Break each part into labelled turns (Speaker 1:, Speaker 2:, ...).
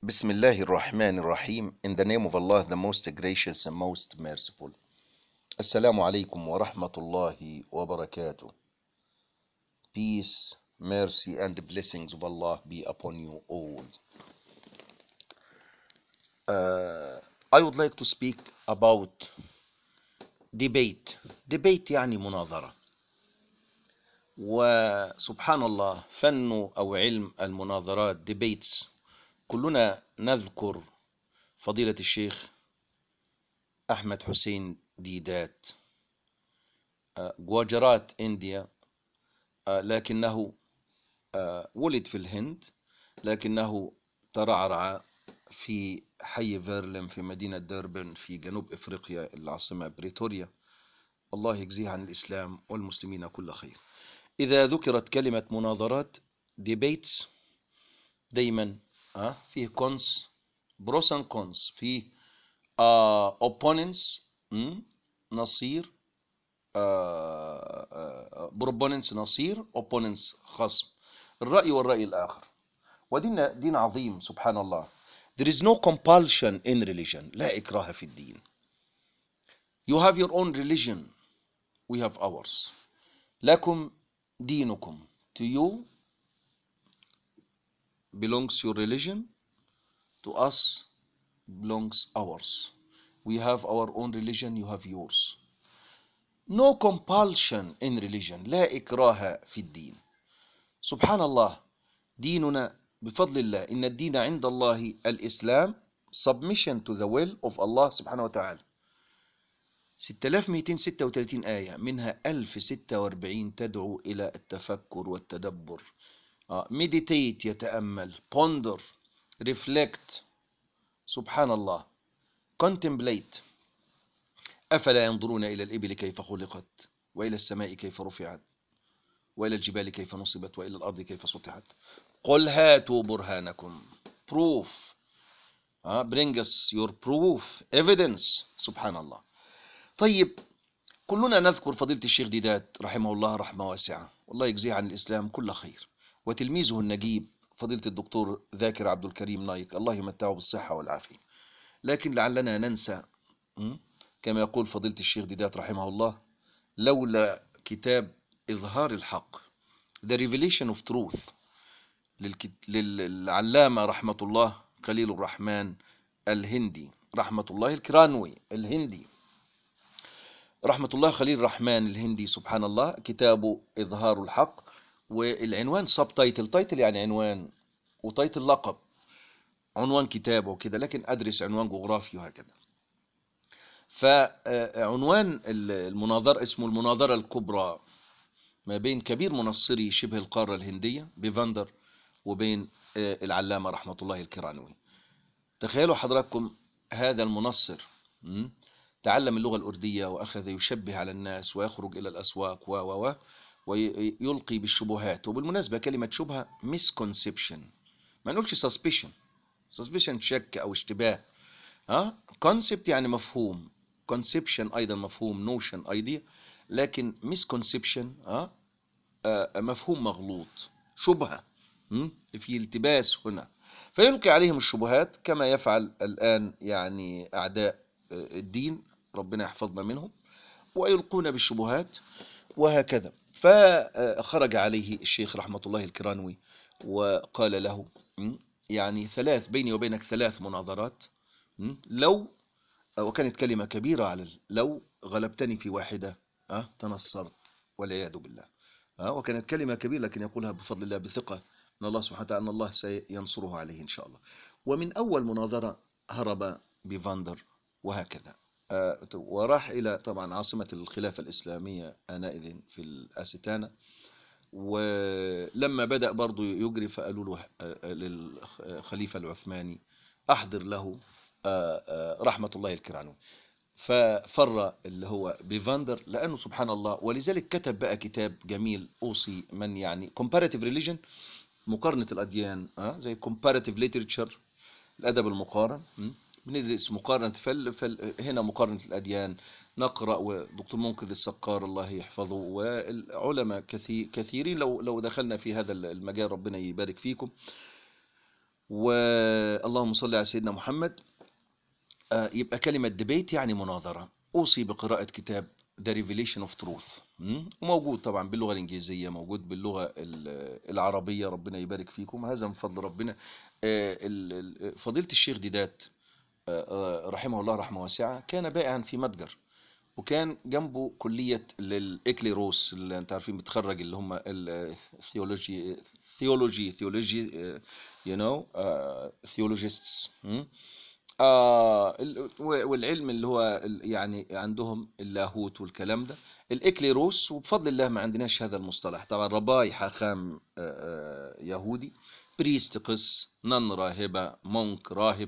Speaker 1: Bismillah ar-Rahman ar-Rahim. In the name of Allah, the most gracious and most merciful. Assalamu alaikum wa rahmatullahi wa barakatuh. Peace, mercy, and blessings of Allah be upon you all. Uh, I would like to speak about debate. Debate يعني مناظرة. وسبحان الله فن أو علم المناظرات debates كلنا نذكر فضيلة الشيخ أحمد حسين ديدات جواجرات إنديا لكنه ولد في الهند لكنه ترعرع في حي فيرلم في مدينة ديربن في جنوب إفريقيا العاصمة بريتوريا الله يجزيه عن الإسلام والمسلمين كل خير إذا ذكرت كلمة مناظرات debates دايما أه فيه كونس بروس اند كونس فيه آه opponents نصير بروبوننس نصير opponents خصم الرأي والرأي الآخر ودين دين عظيم سبحان الله there is no compulsion in religion لا إكراه في الدين you have your own religion we have ours لكم دينكم to you belongs your religion to us belongs ours we have our own religion you have yours no compulsion in religion لا إكراه في الدين سبحان الله ديننا بفضل الله إن الدين عند الله الإسلام submission to the will of Allah سبحانه وتعالى 6236 آية منها 1046 تدعو إلى التفكر والتدبر meditate يتأمل ponder reflect سبحان الله contemplate أفلا ينظرون إلى الإبل كيف خلقت وإلى السماء كيف رفعت وإلى الجبال كيف نصبت وإلى الأرض كيف سطحت قل هاتوا برهانكم proof uh, bring us your proof evidence سبحان الله طيب كلنا نذكر فضيلة الشيخ ديدات رحمه الله رحمة واسعة والله يجزيه عن الإسلام كل خير وتلميذه النجيب فضيلة الدكتور ذاكر عبد الكريم نايك الله يمتعه بالصحة والعافية لكن لعلنا ننسى كما يقول فضيلة الشيخ ديدات رحمه الله لولا كتاب إظهار الحق The Revelation of Truth للعلامة رحمة الله خليل الرحمن الهندي رحمة الله الكرانوي الهندي رحمة الله خليل الرحمن الهندي سبحان الله كتابه إظهار الحق والعنوان سب تايتل تايتل يعني عنوان وتايتل لقب عنوان كتابه وكده لكن أدرس عنوان جغرافي وهكذا فعنوان المناظرة اسمه المناظرة الكبرى ما بين كبير منصري شبه القارة الهندية بيفاندر وبين العلامة رحمة الله الكرانوي تخيلوا حضراتكم هذا المنصر تعلم اللغة الأردية وأخذ يشبه على الناس ويخرج إلى الأسواق و و و ويلقي بالشبهات وبالمناسبة كلمة شبهة misconception ما نقولش suspicion suspicion شك أو اشتباه ها concept يعني مفهوم conception أيضا مفهوم notion idea لكن misconception ها مفهوم مغلوط شبهة في التباس هنا فيلقي عليهم الشبهات كما يفعل الآن يعني أعداء الدين ربنا يحفظنا منهم ويلقون بالشبهات وهكذا فخرج عليه الشيخ رحمة الله الكرانوي وقال له يعني ثلاث بيني وبينك ثلاث مناظرات لو وكانت كلمة كبيرة على لو غلبتني في واحدة أه تنصرت والعياذ بالله أه وكانت كلمة كبيرة لكن يقولها بفضل الله بثقة من الله سبحانه وتعالى أن الله سينصره عليه إن شاء الله ومن أول مناظرة هرب بفاندر وهكذا أه وراح إلى طبعا عاصمة الخلافة الإسلامية آنئذ في الأستانة ولما بدأ برضو يجري فقالوا له للخليفة العثماني أحضر له رحمة الله الكرانوي ففر اللي هو بيفاندر لأنه سبحان الله ولذلك كتب بقى كتاب جميل أوصي من يعني comparative religion مقارنة الأديان أه؟ زي comparative literature الأدب المقارن بندرس مقارنة فل, فل هنا مقارنة الأديان نقرأ ودكتور منقذ السقار الله يحفظه والعلماء كثير كثيرين لو لو دخلنا في هذا المجال ربنا يبارك فيكم واللهم صل على سيدنا محمد آه، يبقى كلمة ديبيت يعني مناظرة أوصي بقراءة كتاب The Revelation of Truth م? وموجود طبعا باللغة الإنجليزية موجود باللغة ال- العربية ربنا يبارك فيكم هذا من فضل ربنا آه، ال- ال- فضيلة الشيخ ديدات آه، آه، رحمه الله رحمة واسعة كان بائعا في متجر وكان جنبه كلية الإكليروس اللي انت عارفين بتخرج اللي هم الثيولوجي ثيولوجي ثيولوجي يو نو ثيولوجيستس آه ال- و- والعلم اللي هو ال- يعني عندهم اللاهوت والكلام ده الإكليروس وبفضل الله ما عندناش هذا المصطلح طبعا رباي حاخام آه، آه، يهودي بريست قس نن راهبة مونك راهب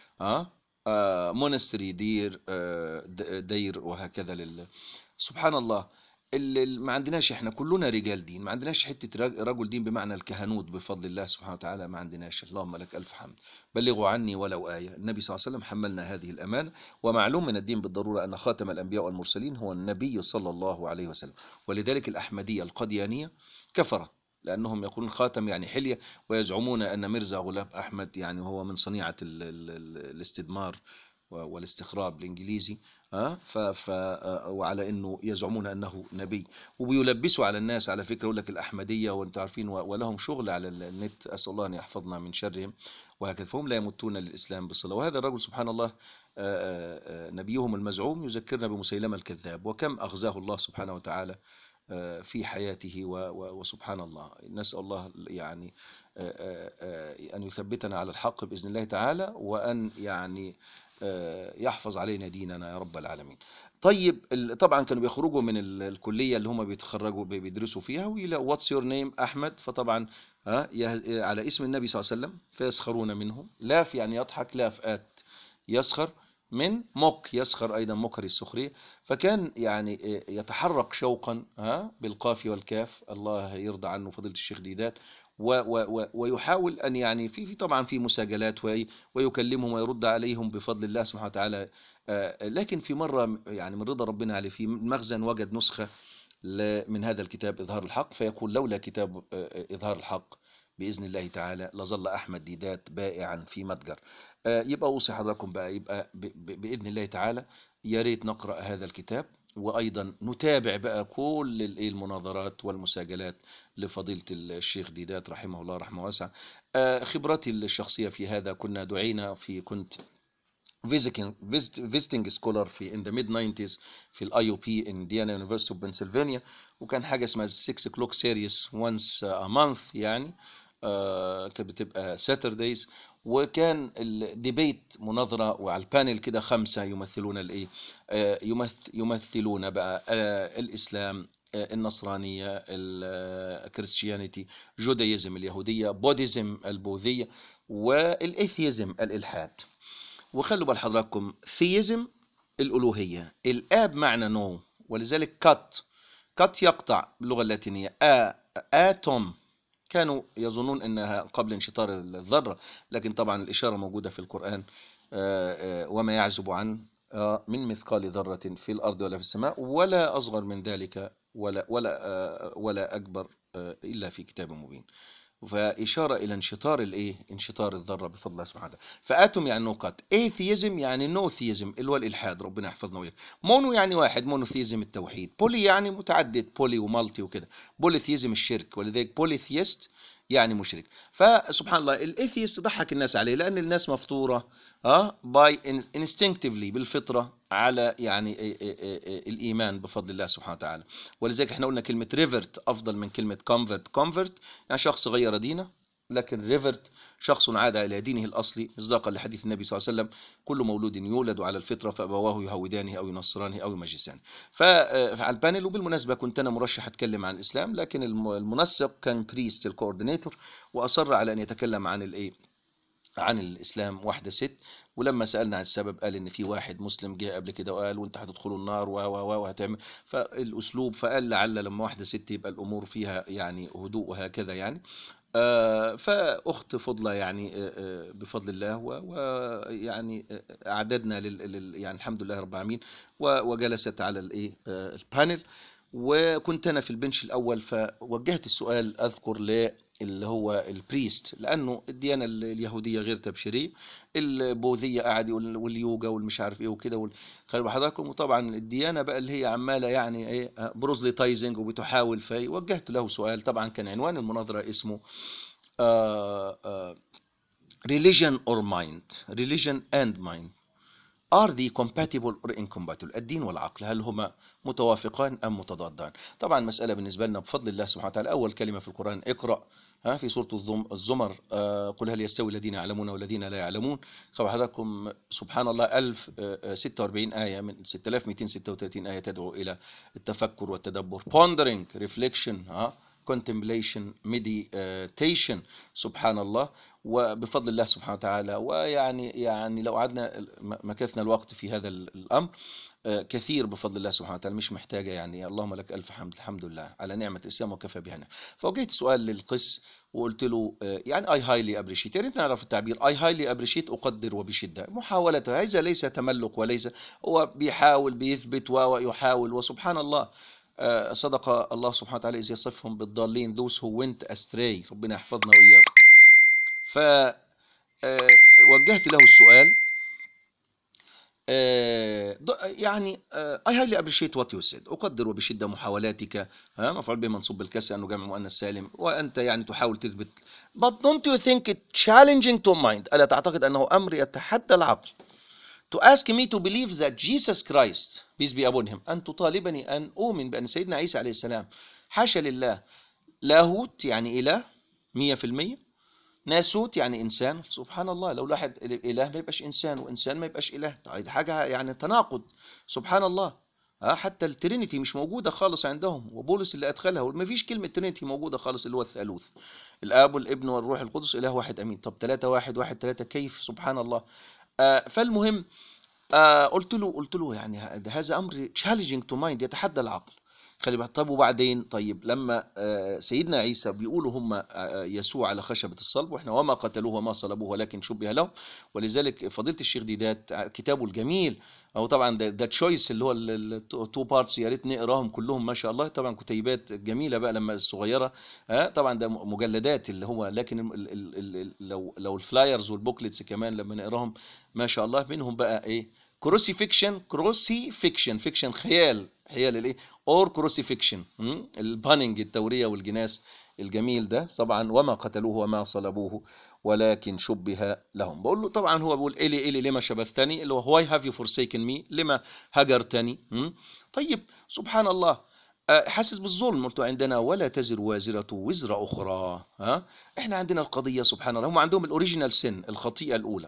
Speaker 1: ها آه مونستري دير آه د- دير وهكذا لله سبحان الله ال- ال- ما عندناش احنا كلنا رجال دين ما عندناش حتة رج- رجل دين بمعنى الكهنوت بفضل الله سبحانه وتعالى ما عندناش اللهم لك ألف حمد بلغوا عني ولو آية النبي صلى الله عليه وسلم حملنا هذه الأمانة ومعلوم من الدين بالضرورة أن خاتم الأنبياء والمرسلين هو النبي صلى الله عليه وسلم ولذلك الأحمدية القديانية كفرة لأنهم يقولون خاتم يعني حلية ويزعمون أن مرزا غلام أحمد يعني هو من صنيعة ال ال ال الاستدمار و- والاستخراب الإنجليزي ها ف ف وعلى انه يزعمون انه نبي وبيلبسوا على الناس على فكره يقول لك الاحمديه وانتم عارفين و- ولهم شغل على النت اسال الله ان يحفظنا من شرهم وهكذا فهم لا يمتون للاسلام بالصلاه وهذا الرجل سبحان الله آه، آه، آه، نبيهم المزعوم يذكرنا بمسيلمه الكذاب وكم اغزاه الله سبحانه وتعالى آه، في حياته و- و- وسبحان الله نسال الله يعني آه، آه، آه، ان يثبتنا على الحق باذن الله تعالى وان يعني آه، يحفظ علينا ديننا يا رب العالمين طيب ال- طبعا كانوا بيخرجوا من ال- الكليه اللي هم بيتخرجوا بي- بيدرسوا فيها ويلاقوا واتس يور نيم احمد فطبعا ها يه- على اسم النبي صلى الله عليه وسلم فيسخرون منه لاف يعني يضحك لاف ات يسخر من مك يسخر ايضا مكر السخريه فكان يعني آه، يتحرك شوقا ها بالقاف والكاف الله يرضى عنه فضيله الشيخ ديدات و و و ويحاول ان يعني في في طبعا في مساجلات وي- ويكلمهم ويرد عليهم بفضل الله سبحانه وتعالى آه، لكن في مرة يعني من رضا ربنا عليه في مخزن وجد نسخة ل- من هذا الكتاب إظهار الحق فيقول لولا كتاب آه، إظهار الحق بإذن الله تعالى لظل أحمد ديدات بائعا في متجر آه، يبقى أوصي حضراتكم بقى يبقى ب- ب- بإذن الله تعالى يا ريت نقرأ هذا الكتاب وأيضا نتابع بقى كل الإيه المناظرات والمساجلات لفضيلة الشيخ ديدات رحمه الله رحمه واسعة آه، خبرتي الشخصية في هذا كنا دعينا في كنت visiting visit, visiting scholar في in the mid 90s في الاي او بي in Indiana University of Pennsylvania وكان حاجه اسمها 6 o'clock series once a month يعني آه كانت بتبقى Saturdays وكان الديبيت مناظره وعلى البانل كده خمسه يمثلون الايه آه يمث يمثلون بقى آه الاسلام آه النصرانيه الكريستيانيتي جودايزم اليهوديه بوديزم البوذيه والاثيزم الالحاد وخلوا بال حضراتكم ثيزم الألوهية الآب معنى نو ولذلك كات كات يقطع باللغة اللاتينية آ آتوم كانوا يظنون أنها قبل انشطار الذرة لكن طبعا الإشارة موجودة في القرآن آه، آه، وما يعزب عن آه، من مثقال ذرة في الأرض ولا في السماء ولا أصغر من ذلك ولا ولا آه، ولا أكبر آه، إلا في كتاب مبين فإشارة إلى انشطار الإيه؟ انشطار الذرة بفضل الله سبحانه وتعالى. فآتوم يعني نقاط، ايثيزم يعني نوثيزم اللي هو الإلحاد ربنا يحفظنا وياك. مونو يعني واحد مونوثيزم التوحيد، بولي يعني متعدد بولي ومالتي وكده. بوليثيزم الشرك ولذلك بوليثيست يعني مشرك. فسبحان الله الايثيست ضحك الناس عليه لأن الناس مفطورة اه باي انستنكتفلي بالفطرة على يعني إيه إيه إيه إيه الإيمان بفضل الله سبحانه وتعالى. ولذلك احنا قلنا كلمة ريفرت أفضل من كلمة كونفرت، كونفرت يعني شخص غير دينه لكن ريفرت شخص عاد إلى دينه الأصلي مصداقا لحديث النبي صلى الله عليه وسلم كل مولود يولد على الفطرة فأبواه يهودانه أو ينصرانه أو يمجسانه فعلى البانل وبالمناسبة كنت أنا مرشح أتكلم عن الإسلام لكن الم- المنسق كان بريست الكوردينيتور وأصر على أن يتكلم عن الإيه عن الاسلام واحده ست ولما سالنا عن السبب قال ان في واحد مسلم جه قبل كده وقال وانت هتدخلوا النار و و و وهتعمل فالاسلوب فقال لعل لما واحده ست يبقى الامور فيها يعني هدوء وهكذا يعني آه، فاخت فضله يعني آه، آه، بفضل الله ويعني اعددنا لل لل- يعني الحمد لله رب العالمين و- وجلست على الايه آه، البانل وكنت انا في البنش الاول فوجهت السؤال اذكر اللي هو البريست لانه الديانه ال- اليهوديه غير تبشيريه البوذيه قاعد يقول واليوجا والمش عارف ايه وكده وال- خلي حضراتكم وطبعا الديانه بقى اللي هي عماله يعني ايه بروزليتايزنج وبتحاول في وجهت له سؤال طبعا كان عنوان المناظره اسمه آه آه religion or mind religion and mind are they compatible or incompatible الدين والعقل هل هما متوافقان ام متضادان طبعا مساله بالنسبه لنا بفضل الله سبحانه وتعالى اول كلمه في القران اقرا ها في سوره الزم- الزمر آه، قل هل يستوي الذين يعلمون والذين لا يعلمون خبر حضراتكم سبحان الله 1046 ايه من 6236 ايه تدعو الى التفكر والتدبر pondering reflection ها contemplation meditation سبحان الله وبفضل الله سبحانه وتعالى ويعني يعني لو قعدنا مكثنا الوقت في هذا الامر آه، كثير بفضل الله سبحانه وتعالى مش محتاجه يعني اللهم لك الف حمد الحمد لله على نعمه الاسلام وكفى بها نعمة. فوجهت سؤال للقس وقلت له آه، يعني اي هايلي ابريشيت يا ريت نعرف التعبير اي هايلي ابريشيت اقدر وبشده محاوله هذا ليس تملق وليس هو بيحاول بيثبت ويحاول وسبحان الله آه، صدق الله سبحانه وتعالى اذ يصفهم بالضالين those who went astray ربنا يحفظنا واياكم ف آه، وجهت له السؤال آه، ض- يعني آه، I highly appreciate what you said أقدر وبشدة محاولاتك ها مفعول به منصوب بالكسر أنه جمع مؤنث سالم وأنت يعني تحاول تثبت but don't you think it challenging to mind ألا تعتقد أنه أمر يتحدى العقل to ask me to believe that Jesus Christ peace be upon him أن تطالبني أن أؤمن بأن سيدنا عيسى عليه السلام حاشا لله لاهوت يعني إله مية في المية ناسوت يعني انسان سبحان الله لو لاحظ اله ما يبقاش انسان وانسان ما يبقاش اله طيب حاجه يعني تناقض سبحان الله ها حتى الترينيتي مش موجوده خالص عندهم وبولس اللي ادخلها ما فيش كلمه ترينيتي موجوده خالص اللي هو الثالوث الاب والابن والروح القدس اله واحد امين طب ثلاثة واحد واحد ثلاثة كيف سبحان الله آه فالمهم آه قلت له قلت له يعني ه- هذا امر challenging to mind يتحدى العقل خلي بالك طب وبعدين طيب لما آه سيدنا عيسى بيقولوا هم آه يسوع على خشبة الصلب واحنا وما قتلوه وما صلبوه ولكن شبه لهم ولذلك فضيلة الشيخ ديدات كتابه الجميل او طبعا ده, ده تشويس اللي هو التو بارتس يا ريت نقراهم كلهم ما شاء الله طبعا كتيبات جميله بقى لما الصغيره ها طبعا ده مجلدات اللي هو لكن ال ال ال ال لو لو الفلايرز والبوكلتس كمان لما نقراهم ما شاء الله منهم بقى ايه كروسي فيكشن كروسي فيكشن فيكشن خيال خيال الايه اور كروسي فيكشن الباننج التوريه والجناس الجميل ده طبعا وما قتلوه وما صلبوه ولكن شبه لهم بقول له طبعا هو بيقول إلي إلي لما شبهتني اللي هو why have you forsaken me لما هجرتني م? طيب سبحان الله آه، حاسس بالظلم قلت له عندنا ولا تزر وازرة وزر أخرى ها احنا عندنا القضية سبحان الله هم عندهم الأوريجينال سن الخطيئة الأولى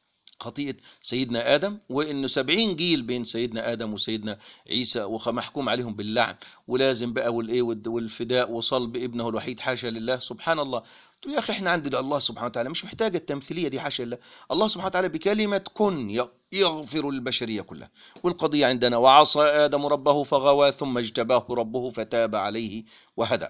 Speaker 1: خطيئة سيدنا آدم وإنه سبعين جيل بين سيدنا آدم وسيدنا عيسى ومحكوم عليهم باللعن ولازم بقى والإيه والد- والفداء وصلب ابنه الوحيد حاشا لله سبحان الله قلت له يا أخي إحنا عندنا الله سبحانه وتعالى مش محتاجة التمثيلية دي حاشا لله الله سبحانه وتعالى بكلمة كن ي- يغفر البشرية كلها والقضية عندنا وعصى آدم ربه فغوى ثم اجتباه ربه فتاب عليه وهدى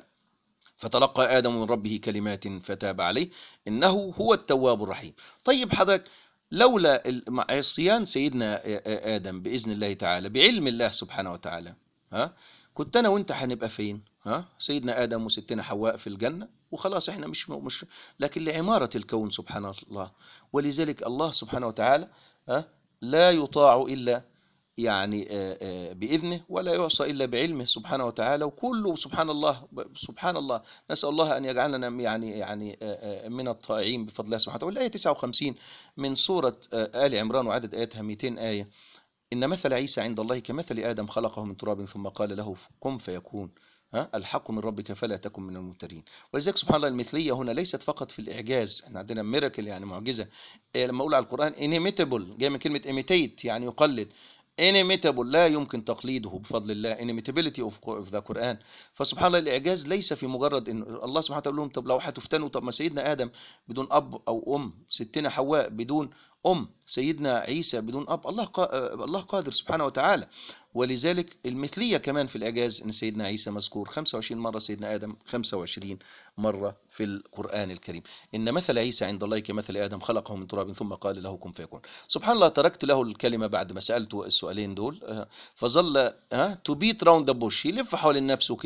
Speaker 1: فتلقى آدم من ربه كلمات فتاب عليه إنه هو التواب الرحيم طيب حضرتك لولا ال- مع عصيان سيدنا آ- آ- آدم بإذن الله تعالى بعلم الله سبحانه وتعالى ها كنت أنا وأنت هنبقى فين ها سيدنا آدم وستنا حواء في الجنة وخلاص احنا مش مش لكن لعمارة الكون سبحان الله ولذلك الله سبحانه وتعالى ها لا يطاع إلا يعني آه، آه، بإذنه ولا يعصى إلا بعلمه سبحانه وتعالى وكله سبحان الله سبحان الله نسأل الله أن يجعلنا يعني يعني آه، آه، من الطائعين بفضل الله سبحانه وتعالى والآية 59 من سورة آه، آل عمران وعدد آياتها 200 آية إن مثل عيسى عند الله كمثل آدم خلقه من تراب ثم قال له كن فيكون ها الحق من ربك فلا تكن من الممترين ولذلك سبحان الله المثليه هنا ليست فقط في الاعجاز احنا عندنا ميراكل يعني معجزه إيه لما اقول على القران inimitable جاي من كلمه imitate يعني يقلد inimitable لا يمكن تقليده بفضل الله inimitability of of the Quran فسبحان الله الاعجاز ليس في مجرد ان الله سبحانه وتعالى يقول لهم طب لو هتفتنوا طب ما سيدنا ادم بدون اب او ام ستنا حواء بدون ام سيدنا عيسى بدون اب الله قا... الله قادر سبحانه وتعالى ولذلك المثليه كمان في الاعجاز ان سيدنا عيسى مذكور 25 مره سيدنا ادم 25 مره في القران الكريم ان مثل عيسى عند الله كمثل ادم خلقه من تراب ثم قال له كن فيكون سبحان الله تركت له الكلمه بعد ما سالته السؤالين دول آه، فظل ها تو بيت راوند ذا بوش يلف حوالين نفسه كده